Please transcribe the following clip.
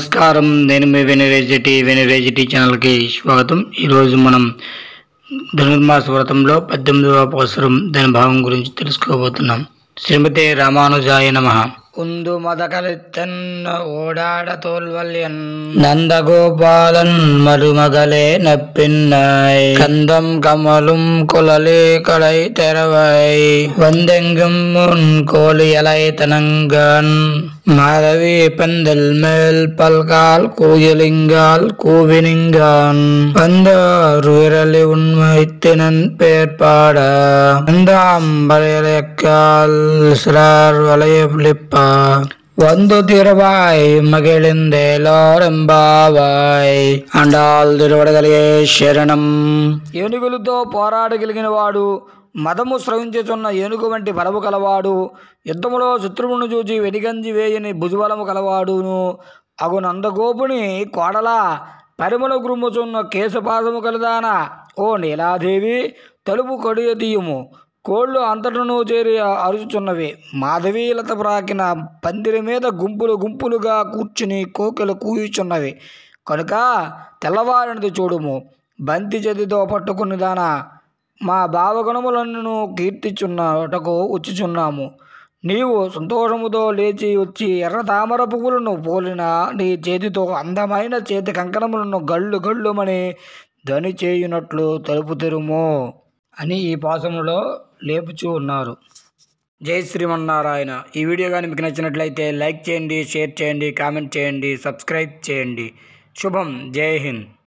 నమస్కారం నేను మీ వెనురేజిటీ వెనురేజిటీ ఛానల్కి స్వాగతం ఈరోజు మనం ధనుర్మాస వ్రతంలో పద్దెనిమిదవ అవసరం దాని భావం గురించి తెలుసుకోబోతున్నాం శ్రీమతి రామానుజాయ నమ ఉందు మదకలిత్తన్ ఓడాడ తోల్వల్యన్ నందగోపాలన్ మరుమగలే నప్పిన్నాయ్ கந்தம் கமலும் குழலே கடை தெரவை வந்தெங்கும் முன் கோழியலை தனங்கன் மாதவி பந்தல் மேல் பல்கால் கூயலிங்கால் கூவினிங்கான் வந்தார் விரலி உண்மைத்தினன் பேர்பாட அந்தாம் வளையலைக்கால் சிறார் வளையலிப்பா ಒಂದು ತಿರುವಾಯ್ మగిళిందేలోరెంబావాయ్ అండాల్ తిరువడగలిగే శరణం ఏనుగులతో పోరాడగలిగిన వాడు మదము స్రవించుచున్న ఏనుగు వంటి బలము కలవాడు యుద్ధములో శత్రువును చూచి వెనిగంజి వేయని భుజబలము కలవాడును అగు నందగోపుని కోడల పరిమళ గురుముచున్న కేశపాసము కలదాన ఓ నీలాదేవి తలుపు కొడియ తీయుము కోళ్ళు అంతటను చేరి అరుచుచున్నవి మాధవీలత ప్రాకిన పందిరి మీద గుంపులు గుంపులుగా కూర్చుని కోకెలు కూయుచున్నవి కనుక తెల్లవారినది చూడుము బంతి చేతితో పట్టుకుని దాన మా భావగుణములను కీర్తిచున్నటకు వచ్చుచున్నాము నీవు సంతోషముతో లేచి వచ్చి ఎర్ర తామర పువ్వులను పోలిన నీ చేతితో అందమైన చేతి కంకణములను గళ్ళు గళ్ళుమని ధని చేయునట్లు తలుపు తెరుము అని ఈ పాసములో లేపుచూ ఉన్నారు జై శ్రీమన్నారాయణ ఈ వీడియో కానీ మీకు నచ్చినట్లయితే లైక్ చేయండి షేర్ చేయండి కామెంట్ చేయండి సబ్స్క్రైబ్ చేయండి శుభం జై హింద్